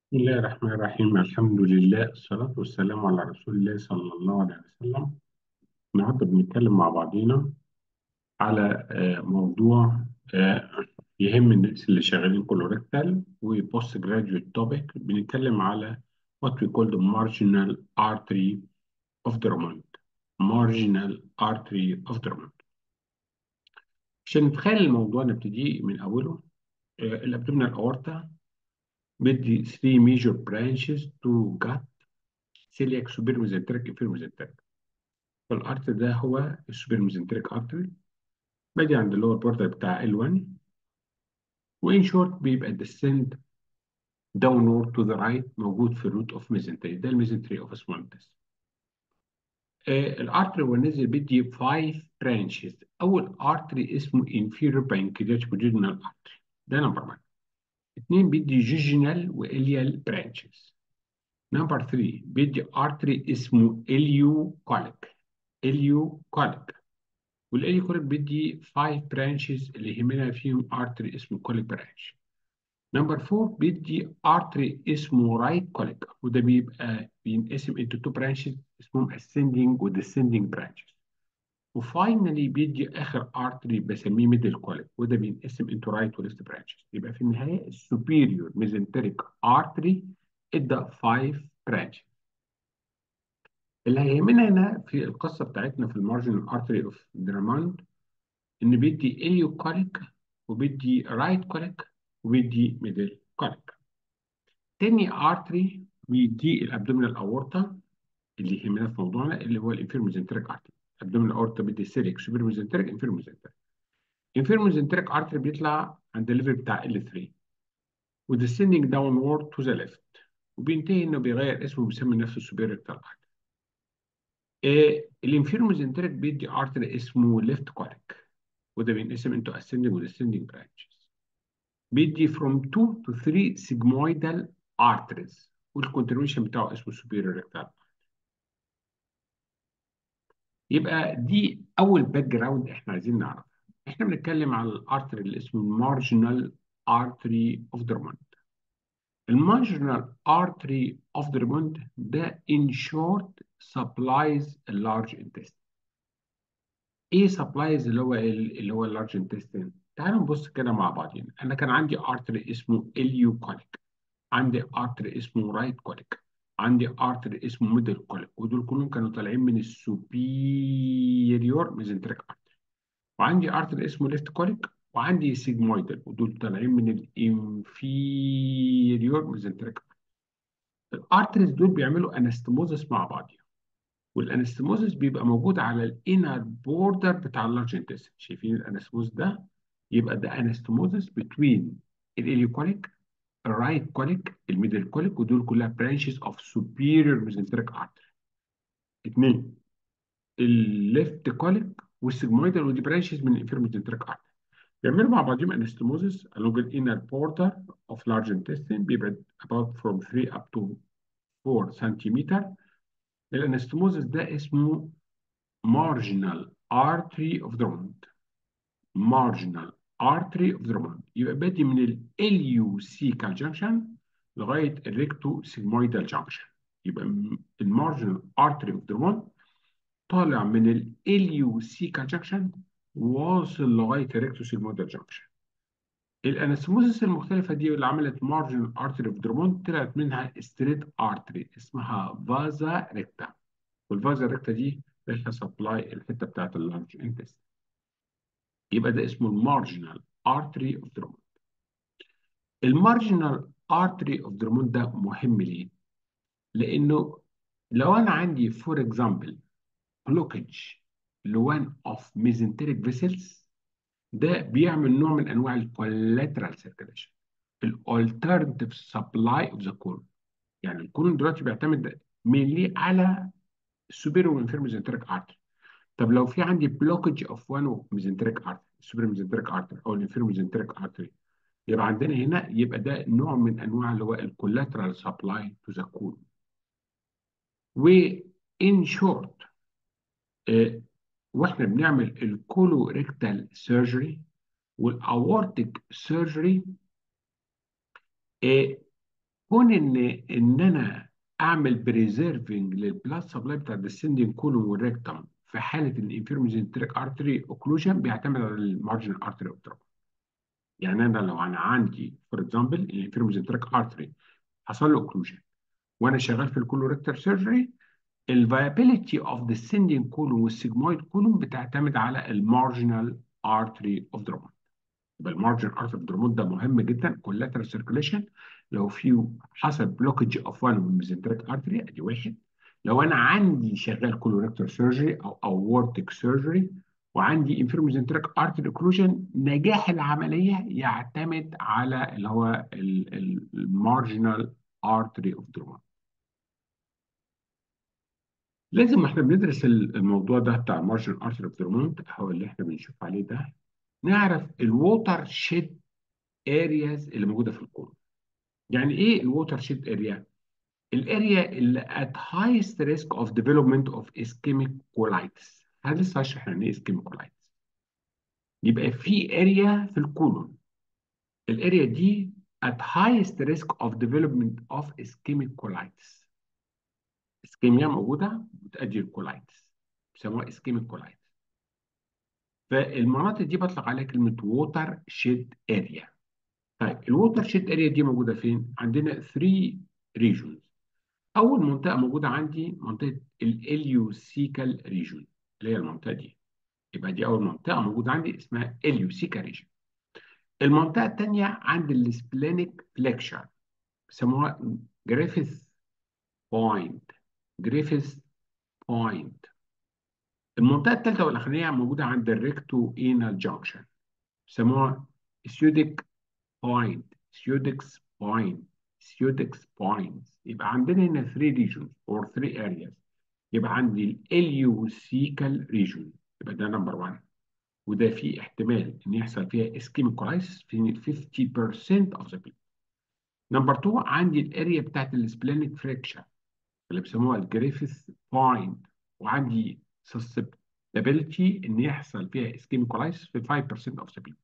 بسم الله الرحمن الرحيم الحمد لله الصلاة والسلام على رسول الله صلى الله عليه وسلم النهارده بنتكلم مع بعضينا على آه، موضوع آه، يهم الناس اللي شغالين كولوريكتال وبوست جراديويت توبيك بنتكلم على what we call the marginal artery of the Roman marginal artery of the Roman عشان نتخيل الموضوع نبتدي من أوله الابدومينال aorta بدي 3 major branches to gut celiac superior mesenteric inferior mesenteric فالارت ده هو السوبر ميزنتريك ارتري بادي عند اللور بوردر بتاع ال1 وان شورت بيبقى descend downward to the right موجود في الروت اوف ميزنتري ده الميزنتري اوف سمول intestine آه الارتري هو نازل بيدي 5 برانشز اول ارتري اسمه inferior pancreatic jejunal artery ده نمبر 1 اثنين بيدي جيجينال واليال برانشز نمبر 3 بيدي ارتري اسمه اليو كوليك اليو كوليك والاليو كوليك بيدي 5 برانشز اللي يهمنا فيهم ارتري اسمه كوليك برانش نمبر 4 بيدي ارتري اسمه رايت كوليك وده بيبقى بينقسم انتو تو برانشز اسمهم ascending و descending branches وفاينلي بيدي اخر ارتري بسميه ميدل كوليك وده بينقسم انتو رايت وليفت برانشز يبقى في النهايه السوبيريور ميزنتريك ارتري ادى 5 برانشز اللي هيهمنا هنا في القصه بتاعتنا في المارجنال ارتري اوف دراماند ان بيدي اليو كوليك وبيدي رايت كوليك وبيدي ميدل كوليك تاني ارتري بيدي الابدومينال اورتا اللي يهمنا في موضوعنا اللي هو الانفيرو ميزنتريك ارتري الابدومينال اورتا بيدي سيريك سوبر ميزنتريك انفيرو ميزنتريك انفيرو ميزنتريك ارتري بيطلع عند الليفل بتاع ال3 وديسندنج داونورد تو ذا ليفت وبينتهي انه بيغير اسمه وبيسمي نفسه سوبر ريكتال ارتري إيه الانفيرو ميزنتريك بيدي ارتري اسمه ليفت كوليك وده بينقسم انتو ascending و descending branches بيدي from 2 to 3 sigmoidal arteries والكونتريبيوشن بتاعه اسمه superior rectal يبقى دي اول باك جراوند احنا عايزين نعرفها احنا بنتكلم على الارتري اللي اسمه marginal artery of the Roman المارجنال artery of the Roman ده in short supplies a large intestine ايه سبلايز اللي هو اللي هو اللارج انتستين تعالوا نبص كده مع بعضين انا كان عندي ارتري اسمه اليو كوليك عندي ارتري اسمه رايت كوليك عندي ارتري اسمه ميدل كوليك ودول كلهم كانوا طالعين من السوبيريور ميزنتريك ارتري وعندي ارتري اسمه ليفت كوليك وعندي سيجمويدال ودول طالعين من الانفيريور ميزنتريك الارتريز دول بيعملوا انستموزس مع بعضهم والانستموزس بيبقى موجود على الانر بوردر بتاع اللارج انتستين شايفين الانستموز ده يبقى ده انستموزس بتوين الاليوكوليك الرايت كوليك الميدل كوليك ودول كلها برانشز اوف سوبيريور ميزنتريك ارتري اثنين الليفت كوليك والسيجمويدال ودي برانشز من الانفيرو ميزنتريك ارتري بيعملوا مع بعضهم انستموزس along the inner border of large intestine بيبعد about from 3 up to 4 سنتيمتر الانستموزس ده اسمه marginal artery of the round marginal artery of the round يبقى بادي من ال LUCcal junction لغاية الريكتو sigmoidal junction يبقى المارجنال artery of the round طالع من ال LUCcal junction واصل لغاية الريكتو sigmoidal junction الانستموزس المختلفة دي اللي عملت marginal artery of the round طلعت منها straight artery اسمها فازا ريكتا والفازا ريكتا دي لها سبلاي الحته بتاعت اللارج انتست يبقى ده اسمه المارجنال ارتري اوف ذا المارجنال ارتري اوف ذا ده مهم ليه؟ لانه لو انا عندي فور اكزامبل بلوكج لوان اوف ميزنتريك فيسلز ده بيعمل نوع من انواع الكولاترال سيركيليشن الالترناتيف سبلاي اوف ذا كولون يعني الكولون دلوقتي بيعتمد مينلي على السوبيريور وانفيرو ميزنتريك ارتري طب لو في عندي بلوكج اوف وان اوف ميزنتريك ارتري السوبيريور ميزنتريك ارتري او الانفيرو ميزنتريك ارتري يبقى عندنا هنا يبقى ده نوع من انواع اللي هو الكولاترال سبلاي تو ذا كولون وان شورت آه واحنا بنعمل الكولو ريكتال سيرجري والاورتيك سيرجري آه كون ان ان انا اعمل بريزيرفنج للبلاد سبلاي بتاع الديسندنج كولون والريكتم في حاله الانفيرميزنتريك ارتري اوكلوجن بيعتمد على المارجن ارتري اوبتروب يعني انا لو انا عندي فور اكزامبل الانفيرميزنتريك ارتري حصل له اوكلوجن وانا شغال في الكولوريكتر سيرجري الفيابيليتي اوف descending كولون والسيجمويد كولون بتعتمد على المارجنال ارتري اوف دروموند يبقى المارجن ارتري اوف دروموند ده مهم جدا كولاترال سيركوليشن لو في حصل بلوكج اوف وان من الميزنتريك ارتري ادي واحد لو انا عندي شغال كولوريكتر سيرجري او اورتيك سيرجري وعندي انفيرميزنتريك ارتري اوكلوجن نجاح العمليه يعتمد على اللي هو المارجنال ارتري اوف دروموند لازم احنا بندرس الموضوع ده بتاع المارجن ارتري اوف دروموند هو اللي احنا بنشوف عليه ده نعرف الووتر شيد ارياز اللي موجوده في الكون يعني ايه الووتر شيد اريا الاريا اللي at highest risk of development of ischemic colitis هذا لسه هشرح يعني ايه ischemic colitis يبقى في اريا في الكولون الاريا دي at highest risk of development of ischemic colitis اسكيميا موجوده بتؤدي الكولايتس بيسموها اسكيميك كولايتس فالمناطق دي بطلق عليها كلمه ووتر شيد اريا طيب الووتر شيد اريا دي موجوده فين؟ عندنا 3 ريجونز اول منطقه موجوده عندي منطقه الاليوسيكال ريجون اللي هي المنطقه دي يبقى دي اول منطقه موجوده عندي اسمها اليوسيكال ريجون المنطقه الثانيه عند السبلينيك فليكشر بيسموها جريفيث بوينت جريفيث بوينت المنطقه الثالثه والاخرانيه موجوده عند الريكتو انال جانكشن بيسموها سيوديك بوينت سيودكس بوينت سيودكس بوينت يبقى عندنا هنا 3 ريجونز اور 3 ارياز يبقى عندي الاليوسيكال ريجون يبقى ده نمبر 1 وده فيه احتمال ان يحصل فيها اسكيميك كولايسيس في 50% اوف ذا بيبل نمبر 2 عندي الاريا بتاعت السبلينيك فريكشر اللي بيسموها الجريفيث بوينت وعندي susceptibility ان يحصل فيها اسكيميك كولايسيس في 5% اوف ذا بيبل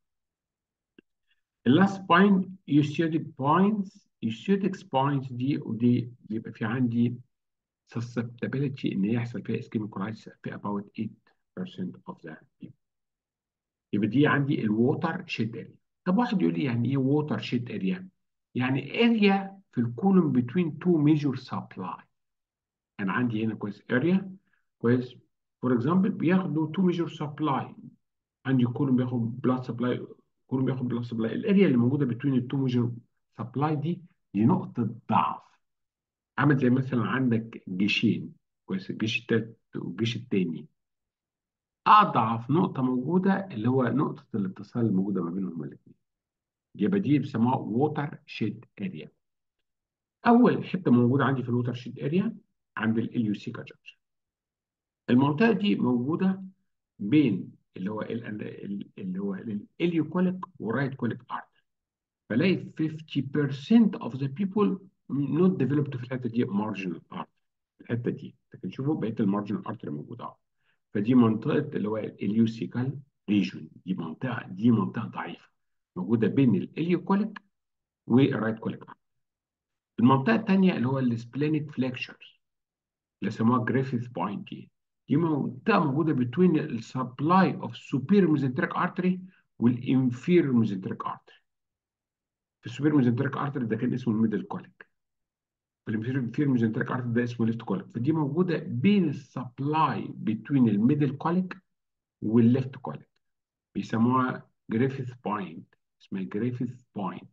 اللاست بوينت يوسيوديك بوينتس يوسيوديك بوينتس دي ودي بيبقى في عندي susceptibility ان يحصل فيها اسكيميك كولايتس في about 8% of the people يبقى دي عندي الووتر شيد اريا طب واحد يقول لي يعني ايه ووتر شيد اريا يعني اريا في الكولوم بين تو ميجور سبلاي انا عندي هنا كويس اريا كويس فور اكزامبل بياخدوا تو ميجور سبلاي عندي كولوم بياخد بلاد سبلاي كولوم بياخد بلاد سبلاي الاريا اللي موجوده بين التو ميجور سبلاي دي دي نقطه ضعف عامل زي مثلا عندك جيشين كويس الجيش التالت والجيش التاني اضعف نقطه موجوده اللي هو نقطه الاتصال الموجوده ما بينهم الاثنين يبقى دي بيسموها ووتر شيد اريا اول حته موجوده عندي في الووتر شيد اريا عند الاليوسيكا جانكشن المنطقه دي موجوده بين اللي هو اللي هو الاليوكوليك ورايت كوليك ارت فلاقي 50% of the people not developed في الحته دي marginal art الحته دي لكن شوفوا بقيه المارجنال ارت اللي موجوده اهو فدي منطقه اللي هو الاليوسيكال ريجون دي منطقه دي منطقه ضعيفه موجوده بين الاليوكوليك والرايت كوليك ارت المنطقه الثانيه اللي هو السبلينيك فليكشرز اللي سموها جريفيث بوينت دي دي منطقه موجوده بين السبلاي اوف سوبير ميزنتريك ارتري والانفير ميزنتريك ارتري في السوبير ميزنتريك ارتري ده كان اسمه الميدل كوليك الانفير ميزنتريك ارتري ده اسمه ليفت كوليك فدي موجوده بين السبلاي بين الميدل كوليك والليفت كوليك بيسموها جريفيث بوينت اسمها جريفيث بوينت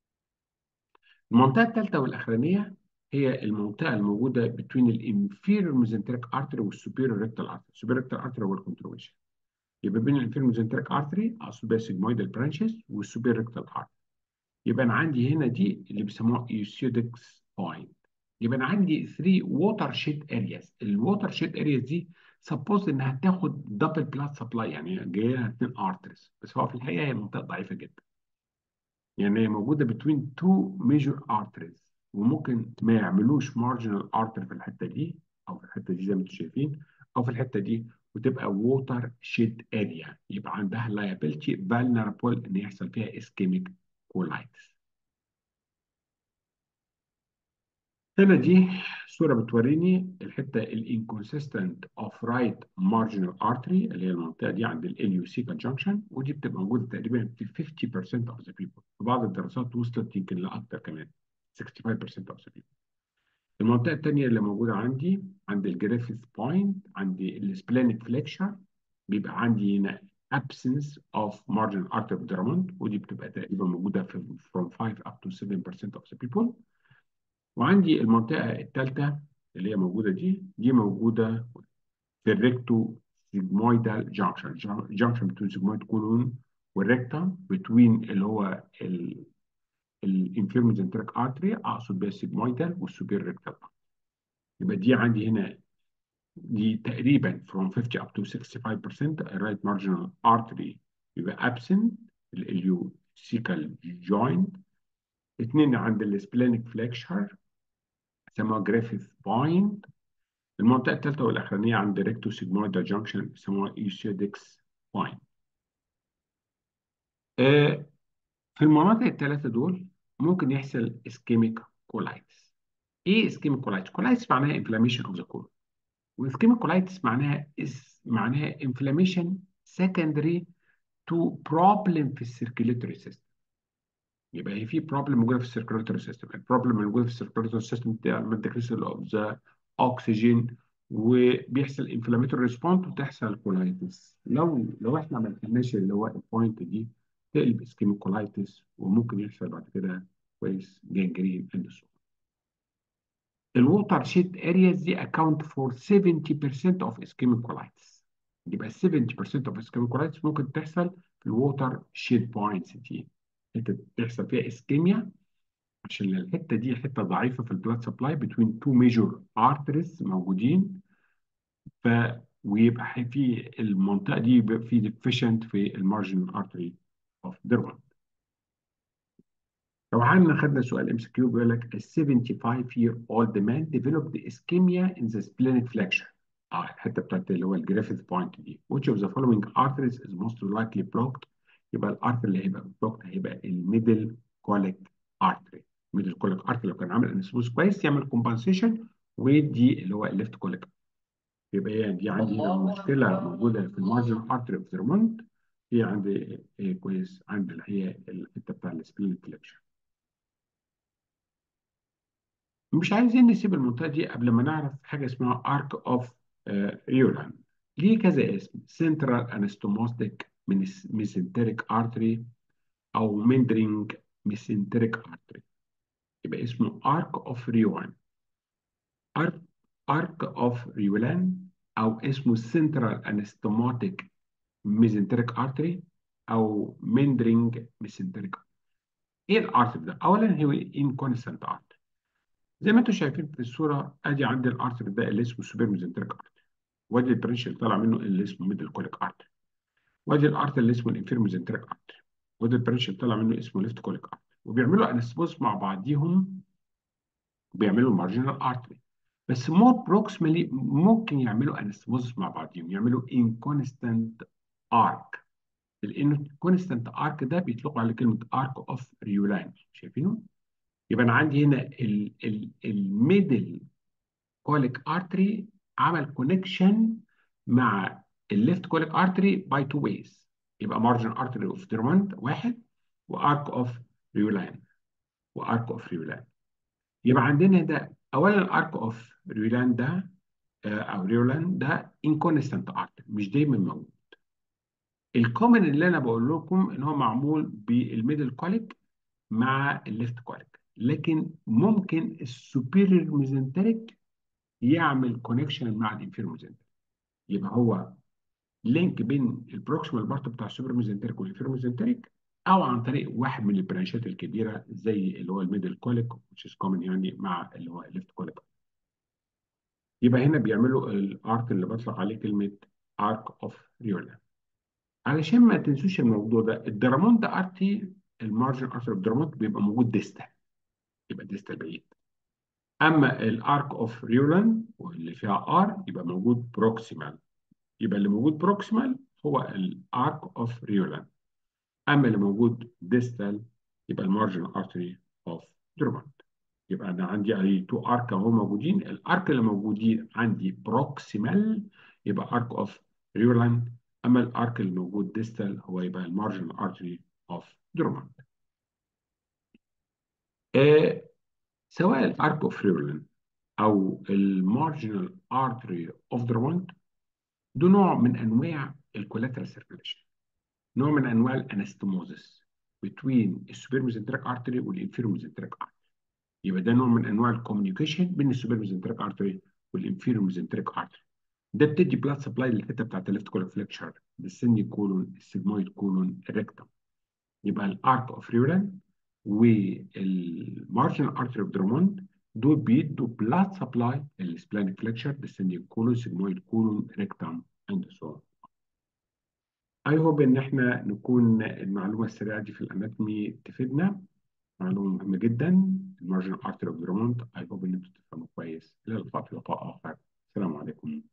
المنطقه الثالثه والاخرانيه هي المنطقه الموجوده بين الانفيريور ميزنتريك ارتري والسوبيريور ريكتال ارتري السوبيريور ريكتال ارتري هو الكونتروفيشن يبقى بين الانفيريور ميزنتريك ارتري اقصد بيها سيجمويدال برانشز والسوبيريور ريكتال ارتري يبقى انا عندي هنا دي اللي بيسموها ايوسيودكس بوينت يبقى انا عندي 3 ووتر شيد ارياز الووتر شيد ارياز دي سبوز انها تاخد دبل بلاد سبلاي يعني جايه لها اثنين ارتريز بس هو في الحقيقه هي منطقه ضعيفه جدا يعني هي موجوده بين تو ميجور ارتريز وممكن ما يعملوش مارجنال ارتر في الحته دي او في الحته دي زي ما انتم شايفين او في الحته دي وتبقى ووتر شيد اريا يبقى عندها لايبيلتي فالنربل ان يحصل فيها اسكيميك كولايتس هنا دي صورة بتوريني الحتة الانكونسيستنت اوف رايت مارجنال ارتري اللي هي المنطقة دي عند الاليوسيكال جانكشن ودي بتبقى موجودة تقريبا في 50% of the people في بعض الدراسات وصلت يمكن لأكتر كمان 65% of the people المنطقة الثانية اللي موجودة عندي عند الجريفيث بوينت عندي السبلينيك فليكشر بيبقى عندي هنا absence of marginal artery abdomen ودي بتبقى تقريبا موجودة في from 5 up to 7% of the people وعندي المنطقة الثالثة اللي هي موجودة دي دي موجودة في الريكتو سيجمويدال جانكشن جانكشن بين سيجمويد كولون والريكتم بتوين اللي هو الانفيرمو زنتريك ارتري اقصد بيها السيجمويدال والسوبير ريكتال يبقى دي عندي هنا دي تقريبا from 50 up to 65% right marginal artery يبقى absent الاليوسيكال جوينت اثنين عند السبلينيك فليكشر سموها جريفيث بوينت المنطقة الثالثة والأخرانية عند ريكتو سيجمويدا جانكشن بيسموها ايوسيدكس بوينت. آه في المناطق الثلاثة دول ممكن يحصل اسكيميك كولايتس. ايه اسكيميك كولايتس؟ كولايتس معناها انفلاميشن اوف ذا كولون. واسكيميك كولايتس معناها is معناها انفلاميشن secondary to problem في السيركيليتري سيستم. يبقى هي في بروبلم موجوده في السيركيليتري سيستم البروبلم اللي موجوده في السيركيليتري سيستم بتاع المدكريسل اوف ذا اوكسجين وبيحصل انفلاماتوري ريسبونس وتحصل كولايتس لو لو احنا ما لحقناش اللي هو البوينت دي تقلب اسكيميك كولايتس وممكن يحصل بعد كده كويس جانجرين اند سو الووتر شيد ارياز دي اكونت فور 70% اوف اسكيميك كولايتس يبقى 70% اوف اسكيميك كولايتس ممكن تحصل في الووتر شيد بوينتس دي حته بيحصل فيها اسكيميا عشان الحته دي حته ضعيفه في البلاد سبلاي بتوين تو ميجور ارتريز موجودين ف ويبقى في المنطقه دي يبقى في ديفيشنت في المارجنال ارتري اوف ديرموند لو عندنا خدنا سؤال ام سي كيو بيقول لك a 75 year old man developed ischemia in the splenic flexure اه الحته بتاعت اللي هو الجريفيث بوينت دي which of the following arteries is most likely blocked يبقى الارتري اللي هيبقى بلوكت هيبقى الميدل كوليك ارتري الميدل كوليك ارتري لو كان عامل انسبوز كويس يعمل كومبنسيشن ودي اللي هو الليفت كوليك يبقى هي دي عندي هنا مشكله موجوده في المارجن ارتري اوف ذيرمونت هي عندي إيه كويس عند اللي هي الحته بتاع السبلين كوليكشن مش عايزين نسيب المنطقه دي قبل ما نعرف حاجه اسمها ارك اوف ريولان ليه كذا اسم سنترال انستوموستيك ميسنتريك ارتري او مندرينج ميسنتريك ارتري يبقى اسمه ارك اوف ريوان ارك ارك اوف ريولان او اسمه سنترال انستوماتيك ميسنتريك ارتري او مندرينج ميسنتريك ايه الارتري ده اولا هو انكونستنت ارتري زي ما انتم شايفين في الصوره ادي عندي الارتري ده اللي اسمه سوبر ميسنتريك ارتري وادي البرانش اللي طالع منه اللي اسمه ميدل كوليك ارتري وادي الارتري اللي اسمه الانفيرموزنتريك ارتري وادي البرانش اللي طالع منه اسمه ليفت كوليك ارتري وبيعملوا انسبوز مع بعضيهم بيعملوا المارجنال ارتري بس مور بروكسيمالي ممكن يعملوا انسبوز مع بعضيهم يعملوا انكونستنت ارك الانكونستنت ارك ده بيطلقوا على كلمه ارك اوف ريولان شايفينه يبقى انا عندي هنا الميدل كوليك ارتري عمل كونكشن مع الليفت كوليك ارتري باي تو ويز يبقى مارجن ارتري اوف ديرموند واحد وارك اوف ريولان وارك اوف ريولان يبقى عندنا ده اولا الارك اوف ريولان ده او ريولان ده انكونستنت ارتري مش دايما موجود الكومن اللي انا بقول لكم ان هو معمول بالميدل كوليك مع الليفت كوليك لكن ممكن السوبيريور ميزنتريك يعمل كونكشن مع الانفيريور ميزنتريك يبقى هو لينك بين البروكسيمال بارت بتاع السوبر ميزنتريك والانفيريور ميزنتريك او عن طريق واحد من البرانشات الكبيره زي اللي هو الميدل كوليك which is common يعني مع اللي هو الليفت كوليك يبقى هنا بيعملوا الارك اللي بطلق عليه كلمه ارك اوف ريولا علشان ما تنسوش الموضوع ده الدرامونت ارتي المارجن ارتر اوف درامونت بيبقى موجود ديستال يبقى ديستال بعيد اما الارك اوف ريولان واللي فيها ار يبقى موجود بروكسيمال يبقى اللي موجود بروكسيمال هو الارك اوف ريولان اما اللي موجود ديستال يبقى المارجن ارتري اوف درامونت يبقى انا عندي عندي ادي تو ارك اهو موجودين الارك اللي موجودين عندي بروكسيمال يبقى ارك اوف ريولاند اما الارك اللي موجود ديستال هو يبقى المارجنال ارتري اوف دروموند آه سواء الارك اوف ريولاند او المارجنال ارتري اوف دروموند ده نوع من انواع الكولاترال سيركيليشن نوع من انواع الانستموزس between السوبر ميزنتريك ارتري والانفيرو ميزنتريك ارتري يبقى ده نوع من انواع الكوميونيكيشن بين السوبر ميزنتريك ارتري والانفيرو ميزنتريك ارتري ده بتدي بلاد سبلاي للحته بتاعت الليفت كولون فليكشر السني كولون السيجمويد كولون الريكتم يبقى الارك اوف ريوران والمارجنال ارتري اوف دروموند دول بيدوا بلاد سبلاي للسبلانيك فليكشر السني كولون سيجمويد كولون ريكتم اند سو اي هوب ان احنا نكون المعلومه السريعه دي في الاناتومي تفيدنا معلومه مهمه جدا المارجنال ارتري اوف دروموند اي هوب ان انتوا تفهموا كويس الى اللقاء في لقاء اخر